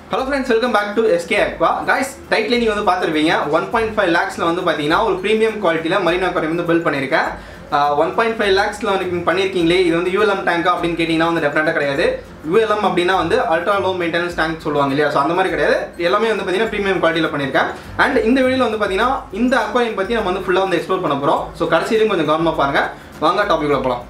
hello friends welcome back to SK aqua guys டைட்ல நீங்கள் வந்து பார்த்துருப்பீங்க ஒன் பாயிண்ட் ஃபைவ் லேக்ஸில் வந்து பார்த்தீங்கன்னா ஒரு ப்ரீமியம் குவாலிட்டியில் மரீனா aquarium வந்து பில்ட் பண்ணியிருக்கேன் ஒன் பாயிண்ட் ஃபைவ் லேக்ஸில் வந்து நீங்கள் பண்ணியிருக்கீங்களே இது வந்து யூஎல்எம் டேங்கா அப்படின்னு கேட்டிங்கன்னா வந்து டெஃபினட்டாக கிடையாது யூஎல்எம் அப்படின்னா வந்து அல்ட்ரா லோ மெயின்டெனன்ஸ் டேங்க் சொல்லுவாங்க இல்லையா ஸோ அந்த மாதிரி கிடையாது எல்லாமே வந்து பார்த்தீங்கன்னா ப்ரீமியம் குவாலிட்டியில் பண்ணியிருக்கேன் அண்ட் இந்த வீடியோவில் வந்து பார்த்தீங்கன்னா இந்த அக்வாரியம் பற்றி நம்ம வந்து ஃபுல்லாக வந்து எக்ஸ்ப்ளோர் பண்ண போகிறோம் ஸோ கடைசியிலும் கொஞ்சம் கவனமாக பாருங்கள் வாங்க டாபிக் போகலாம்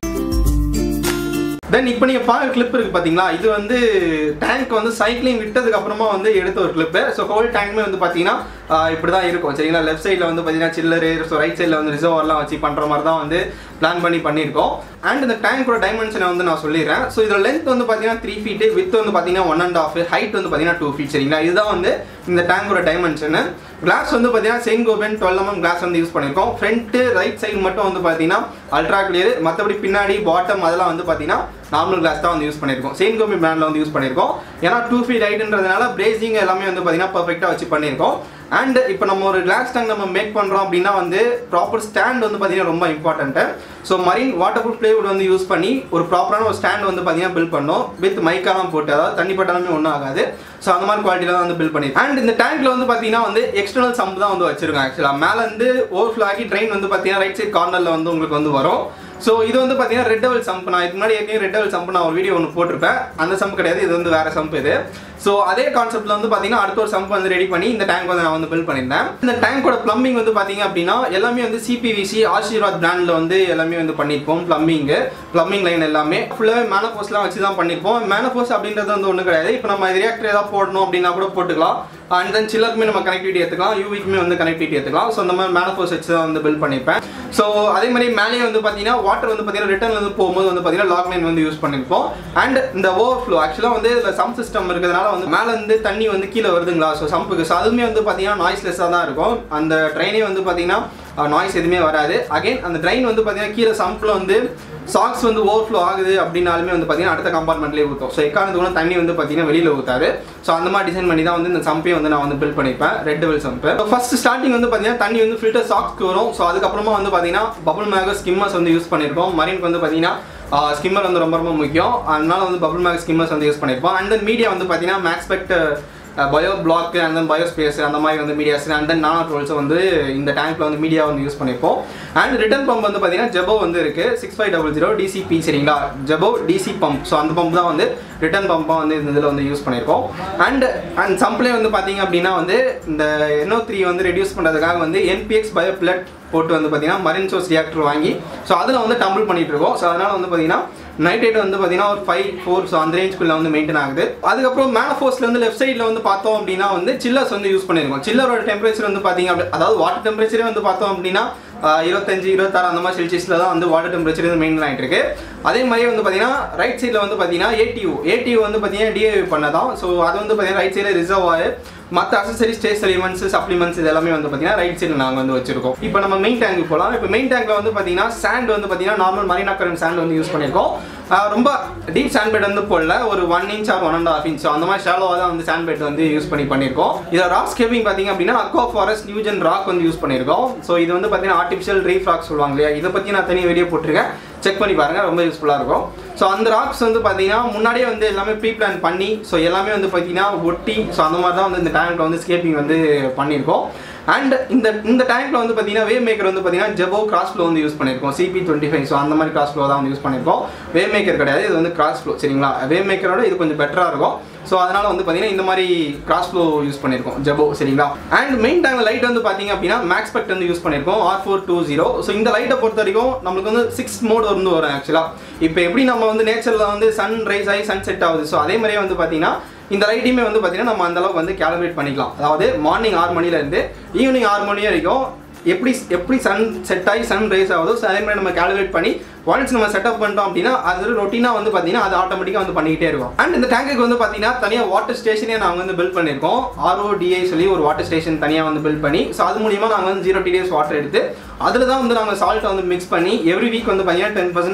தென் இப்போ நீங்கள் பார்க்குற கிளிப் இருக்குது பார்த்தீங்களா இது வந்து டேங்க் வந்து சைக்கிளிங் விட்டதுக்கு அப்புறமா வந்து எடுத்த ஒரு கிளிப்பு ஸோ ஹோல் டேங்க்மே வந்து பார்த்தீங்கன்னா இப்படி தான் இருக்கும் சரிங்களா லெஃப்ட் சைடில் வந்து பார்த்தீங்கன்னா சில்லரு ஸோ ரைட் சைடில் வந்து ரிசர்வர்லாம் வச்சு பண்ணுற மாதிரி தான் வந்து பிளான் பண்ணி பண்ணியிருக்கோம் அண்ட் இந்த டேங்கோட டைமென்ஷனை வந்து நான் சொல்லிடுறேன் ஸோ இதோட லென்த் வந்து பார்த்தீங்கன்னா த்ரீ ஃபீட்டு வித் வந்து பார்த்தீங்கன்னா ஒன் அண்ட் ஆஃப் ஹைட் வந்து பார்த்தீங்கன்னா டூ ஃபீட் சரிங்களா இதுதான் வந்து இந்த டேங்கோட டைமென்ஷனு கிளாஸ் வந்து பார்த்தீங்கன்னா Saint Gobain twelve MM glass வந்து யூஸ் பண்ணியிருக்கோம் ஃப்ரண்ட்டு ரைட் சைடு மட்டும் வந்து பார்த்தீங்கன்னா அல்ட்ரா கிளியர் மற்றபடி பின்னாடி பாட்டம் அதெல்லாம் வந்து பார்த்தீங்கன்னா நார்மல் கிளாஸ் தான் வந்து யூஸ் பண்ணியிருக்கோம் செயின் கோபி பிராண்டில் வந்து யூஸ் பண்ணியிருக்கோம் ஏன்னா டூ ஃபீட் ஹைட்ன்றதுனால பிரேசிங் எல்லாமே வந்து பார்த்தீங்கன்னா பர்ஃபெக்டாக வச்சு பண்ணியிருக்கோம் அண்ட் இப்போ நம்ம ஒரு கிளாஸ் டேங்க் நம்ம மேக் பண்ணுறோம் அப்படின்னா வந்து ப்ராப்பர் ஸ்டாண்ட் வந்து பார்த்தீங்கன்னா ரொம்ப important so marine water proof plywood வந்து யூஸ் பண்ணி ஒரு ப்ராப்பரான ஒரு ஸ்டாண்ட் வந்து பார்த்தீங்கன்னா பில்ட் பண்ணோம் வித் மைக்காலாம் போட்டு அதாவது தண்ணி பட்டாலுமே ஒன்றும் ஆகாது ஸோ அந்த மாதிரி குவாலிட்டியில் தான் வந்து பில்ட் பண்ணி அண்ட் இந்த டேங்க்ல வந்து பார்த்தீங்கன்னா வந்து எக்ஸ்டர்னல் சம்ப் தான் வந்து வச்சிருக்கோம் ஆக்சுவலாக மேலே வந்து ஓவர்ஃப்ளோ ஆகி ட்ரெயின் வந்து பார்த்தீங்கன்னா ரைட் சைட் கார்னரில் வந்து உங்களுக்கு வந்து வரும் ஸோ இது வந்து பார்த்தீங்கன்னா ரெட் டெவல் சம்ப் நான் இதுக்கு முன்னாடி ஏற்கனவே ரெட் டெவல் சம்ப் நான் ஒரு வீடியோ ஒன்று போட்டிருப்பேன் அந்த சம்ப் கிடையாது இது வந்து வேற சம்ப் இது ஸோ அதே கான்செப்ட்ல வந்து பார்த்தீங்கன்னா அடுத்த ஒரு சம்ப் வந்து ரெடி பண்ணி இந்த டேங்க் வந்து நான் வந்து பில்ட் பண்ணியிருந்தேன் இந்த டேங்கோட பிளம்பிங் வந்து பார்த்தீங்க அப்படின்னா எல்லாமே வந்து சிபிவிசி ஆசீர்வாத் பிராண்டில் வந்து எல்லாமே வந்து பண்ணியிருப்போம் பிளம்பிங்கு பிளம்பிங் லைன் எல்லாமே ஃபுல்லாகவே மேனபோஸ்லாம் வச்சு தான் பண்ணியிருப்போம் மேனபோஸ் அப்படின்றது வந்து ஒன்றும் கிடையாது இப்போ நம்ம ரியாக்டர் ஏதாவது போடணும் அப்படின்னா கூட போட்டுக்கலாம் அண்ட் தென் சில்லருக்குமே நம்ம கனெக்டிவிட்டி எடுத்துக்கலாம் யூவிக்குமே வந்து கனெக்டிவிட்டி எடுத்துக்கலாம் ஸோ அந்த மாதிரி மேனபோஸ் வச்சு தான் வந்து பில்ட் பண்ணியிருப்பேன் ஸோ அதே மாதிரி மேலேயே வந்து பார்த்தீங்கன்னா வாட்டர் வந்து பார்த்தீங்கன்னா ரிட்டர்ன் வந்து போகும்போது வந்து பார்த்தீங்கன்னா லாக் லைன் வந்து யூஸ் பண்ணியிருப்போம் அண்ட் இந்த ஓவர் ஃப்ளோ ஆக்சுவலாக வந்து இதில் சம் சிஸ்டம் இருக்கிறதுனால வந்து மேலே இருந்து தண்ணி வந்து கீழே வருதுங்களா ஸோ சம்புக்கு ஸோ அதுவுமே வந்து பார்த்தீங்கன்னா நாய்ஸ்லெஸ்ஸாக தான் இருக்கும் அந்த ட்ரெயினே வந்து பார்த்தீங்கன்னா நாய்ஸ் எதுவுமே வராது அகைன் அந்த ட்ரெயின் வந்து பார்த்தீங்கன்னா கீழே சம்பில் வந்து சாக்ஸ் வந்து ஓவர்ஃப்ளோ ஆகுது அப்படின்னாலுமே வந்து பார்த்தீங்கன்னா அடுத்த கம்பார்ட்மெண்ட்லேயே ஊற்றும் ஸோ எக்காரணத்து கூட தண்ணி வந்து பார்த்தீங்கன்னா வெளியில் ஊற்றாது ஸோ அந்த மாதிரி டிசைன் பண்ணி தான் வந்து இந்த சம்பையும் வந்து நான் வந்து பில்ட் பண்ணியிருப்பேன் red well sump first starting வந்து பார்த்தீங்கன்னா தண்ணி வந்து ஃபில்டர் சாக்ஸ்க்கு வரும் ஸோ அதுக்கப்புறமா வந்து பார்த்தீங்கன்னா பபுள் மேக ஸ்கிம்மர்ஸ் வந்து யூஸ் பண்ணியிருக்கோம் மரீனுக்கு வந்து பார்த்தீங்கன்னா ஸ்கிம்மர் வந்து ரொம்ப ரொம்ப முக்கியம் அதனால வந்து பபுள் மேக் ஸ்கிம்மர்ஸ் வந்து யூஸ் பண்ணியிருப்போம் அண்ட் தென் மீடியா வந்து பார்த்தீங்கன்னா Maxspect bio block and then bio space அந்த மாதிரி வந்து மீடியாஸ் அண்ட் தென் நானோ ட்ரோல்ஸை வந்து இந்த டேங்க்ல வந்து மீடியா வந்து யூஸ் பண்ணியிருப்போம் அண்ட் ரிட்டர்ன் பம்ப் வந்து பார்த்தீங்கன்னா ஜெபோ வந்து இருக்கு six five double zero DCP சரிங்களா ஜெபோ டிசி பம்ப் ஸோ அந்த பம்ப் தான் வந்து ரிட்டர்ன் பம்பாக வந்து இந்த இதில் வந்து யூஸ் பண்ணியிருக்கோம் அண்ட் அண்ட் சம்ப்ளே வந்து பார்த்தீங்க அப்படின்னா வந்து இந்த என்ஓ த்ரீ வந்து ரெடியூஸ் பண்ணுறதுக்காக வந்து என்பிஎக்ஸ் பயோ பிளட் போட்டு வந்து பார்த்தீங்கன்னா மரின் சோர்ஸ் ரியாக்டர் வாங்கி ஸோ அதில் வந்து டம்பிள் பண்ணிட்டு இருக்கோம் ஸோ அதனால் வந்து பார்த்தீங்கன்னா நைட்ரேட் வந்து பார்த்தீங்கன்னா ஒரு ஃபைவ் ஃபோர் ஸோ அந்த ரேஞ்சுக்குள்ள வந்து மெயின்டைன் ஆகுது அதுக்கப்புறம் மேனஃபோர்ஸ்ல வந்து லெஃப்ட் சைடில் வந்து பார்த்தோம் அப்படின்னா வந்து சில்லர்ஸ் வந்து யூஸ் பண்ணியிருக்கோம் சில்லரோட டெம்பரேச்சர் வந்து பார்த்தீங்க அப்படி அதாவது வாட்டர் டெம்பரேச்சரே வந்து பார்த்தோம் அப்படின்னா இருபத்தஞ்சு இருபத்தாறு அந்த மாதிரி செல்சியஸில் தான் வந்து வாட்டர் டெம்பரேச்சர் வந்து மெயின்டைன் ஆகிட்டு இருக்கு அதே மாதிரி வந்து பார்த்தீங்கன்னா ரைட் சைடில் வந்து பார்த்தீங்கன்னா ஏடிஓ ஏடிஓ வந்து பார்த்தீங்கன்னா டிஏ பண்ணதான் ஸோ அது வந்து பார்த்தீங்கன்னா ரைட் சைடில் ரிசர்வ் ஆகு மற்ற அசசரி ஸ்டேஸ் எலிமெண்ட்ஸ் சப்ளிமெண்ட்ஸ் இது எல்லாமே வந்து பார்த்தீங்கன்னா ரைட் சைடில் நாங்கள் வந்து வச்சிருக்கோம் இப்போ நம்ம மெயின் டேங்க் போகலாம் இப்போ மெயின் டேங்க்ல வந்து பார்த்தீங்கன்னா சாண்ட் வந்து பார்த்தீங்கன்னா நார்மல் மரீனா கரண்ட் சாண்ட் வந்து யூஸ் பண்ணியிருக்கோம் ரொம்ப டீப் சாண்ட் பெட் வந்து போடல ஒரு one inch or one and half inch அந்த மாதிரி ஷாலோவாக தான் வந்து சாண்ட் பெட் வந்து யூஸ் பண்ணி பண்ணியிருக்கோம் இதில் ராக் ஸ்கேப்பிங் பார்த்தீங்க அப்படின்னா அக்வா ஃபாரஸ்ட் நியூஜன் ராக் வந்து யூஸ் பண்ணியிருக்கோம் ஸோ இது வந்து பார்த்தீங்கன்னா ஆர்டிஃபிஷியல் ரீஃப் ராக் சொல்லுவாங்க இல்லையா இதை பற்றி நான் தனி வீடியோ போட்டிருக்கேன் செக் பண்ணி பாருங்க ரொம்ப யூஸ்ஃபுல்லாக இருக்கும் ஸோ அந்த ராக்ஸ் வந்து பார்த்தீங்கன்னா முன்னாடியே வந்து எல்லாமே ப்ரீ பிளான் பண்ணி ஸோ எல்லாமே வந்து பார்த்தீங்கன்னா ஒட்டி ஸோ அந்த மாதிரி தான் வந்து இந்த டேங்க்ல வந்து ஸ்கேப்பிங் வந்து பண்ணியிருக்கோம் அண்ட் இந்த இந்த டேங்க்ல வந்து பார்த்தீங்கன்னா வேவ் மேக்கர் வந்து பார்த்தீங்கன்னா ஜெபோ கிராஸ் ஃப்ளோ வந்து யூஸ் பண்ணியிருக்கோம் சிபி டுவெண்ட்டி ஃபைவ் ஸோ அந்த மாதிரி கிராஸ் ஃப்ளோ தான் வந்து யூஸ் பண்ணியிருக்கோம் வேவ் மேக்கர் கிடையாது இது வந்து கிராஸ் ஃப்ளோ சரிங்களா வேவ் மேக்கரோட இது கொஞ்சம் பெட்டராக இருக்கும் ஸோ அதனால வந்து பார்த்தீங்கன்னா இந்த மாதிரி கிராஸ் ஃப்ளோ யூஸ் பண்ணியிருக்கோம் ஜெபோ சரிங்களா அண்ட் மெயின் டேங்க் லைட் வந்து பார்த்தீங்க அப்படின்னா மேக்ஸ்பெக்ட் வந்து யூஸ் பண்ணியிருக்கோம் R four two zero so இந்த லைட்டை பொறுத்த வரைக்கும் நம்மளுக்கு வந்து சிக்ஸ் மோட் வந்து வரும் ஆக்சுவலாக இப்போ எப்படி நம்ம வந்து நேச்சரில் வந்து சன் ரைஸ் ஆகி சன் செட் ஆகுது ஸோ அதே மாதிரியே வந்து பார்த்தீங்கன்னா இந்த லைட்டையுமே வந்து பார்த்தீங்கன்னா நம்ம அந்த அளவுக்கு வந்து கேல்குலேட் பண்ணிக்கலாம் அதாவது மார்னிங் ஆறு மணிலேருந்து ஈவினிங் ஆறு மணி வரைக்கும் எப்படி எப்படி சன் செட் ஆகி சன் ரைஸ் ஆகுதோ ஸோ அதே மாதிரி நம்ம கேல்குலேட் பண்ணி ஒன்ஸ் நம்ம செட்டப் பண்ணிட்டோம் அப்படின்னா அது ரொட்டீனாக வந்து பார்த்தீங்கன்னா அது ஆட்டோமேட்டிக்காக வந்து பண்ணிக்கிட்டே இருக்கும் அண்ட் இந்த டேங்குக்கு வந்து பார்த்தீங்கன்னா தனியாக வாட்டர் ஸ்டேஷனே நாங்கள் வந்து பில்ட் பண்ணியிருக்கோம் ஆர்ஓடிஐ சொல்லி ஒரு வாட்டர் ஸ்டேஷன் தனியாக வந்து பில்ட் பண்ணி ஸோ அது மூலியமாக நாங்கள் வந்து ஜீரோ டிடிஎஸ் வாட்டர் எடுத்து அதில் தான் வந்து நாங்கள் சால்ட்டை வந்து மிக்ஸ் பண்ணி எவ்ரி வீக் வந்து பார்த்தீங்கன்னா ten percent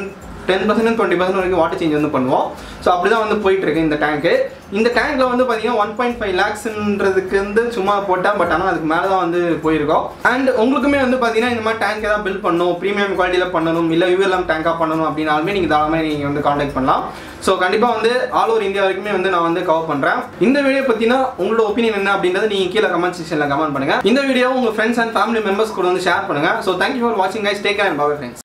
ten percent twenty percent வரைக்கும் வாட்டர் சேஞ்ச் வந்து பண்ணுவோம் ஸோ அப்படி தான் வந்து போயிட்டு இருக்கு இந்த டேங்க்கு இந்த டேங்க்ல வந்து பார்த்தீங்கன்னா ஒன் பாயிண்ட் ஃபைவ் லேக்ஸ்ன்றதுக்கு வந்து சும்மா போட்டேன் பட் ஆனால் அதுக்கு மேலே தான் வந்து போயிருக்கோம் அண்ட் உங்களுக்குமே வந்து பார்த்தீங்கன்னா இந்த மாதிரி டேங்க் ஏதாவது பில்ட் பண்ணணும் ப்ரீமியம் குவாலிட்டியில் பண்ணணும் இல்லை யூஎல்எம் டேங்காக பண்ணணும் அப்படின்னாலுமே நீங்கள் தாராளமாக நீங்கள் வந்து காண்டாக்ட் பண்ணலாம் ஸோ கண்டிப்பாக வந்து ஆல் ஓவர் இந்தியா வரைக்குமே வந்து நான் வந்து கவர் பண்ணுறேன் இந்த வீடியோ பற்றினா உங்களோட ஒப்பீனியன் என்ன அப்படின்றத நீங்கள் கீழே கமெண்ட் செக்ஷனில் கமெண்ட் பண்ணுங்கள் இந்த வீடியோ உங்கள் ஃப்ரெண்ட்ஸ் அண்ட் ஃபேமிலி மெம்பர்ஸ் கூட வந்து ஷேர் பண்ணுங்கள் ஸோ தேங்க்யூ ஃபார் வாட்சிங் guys take care and bye friends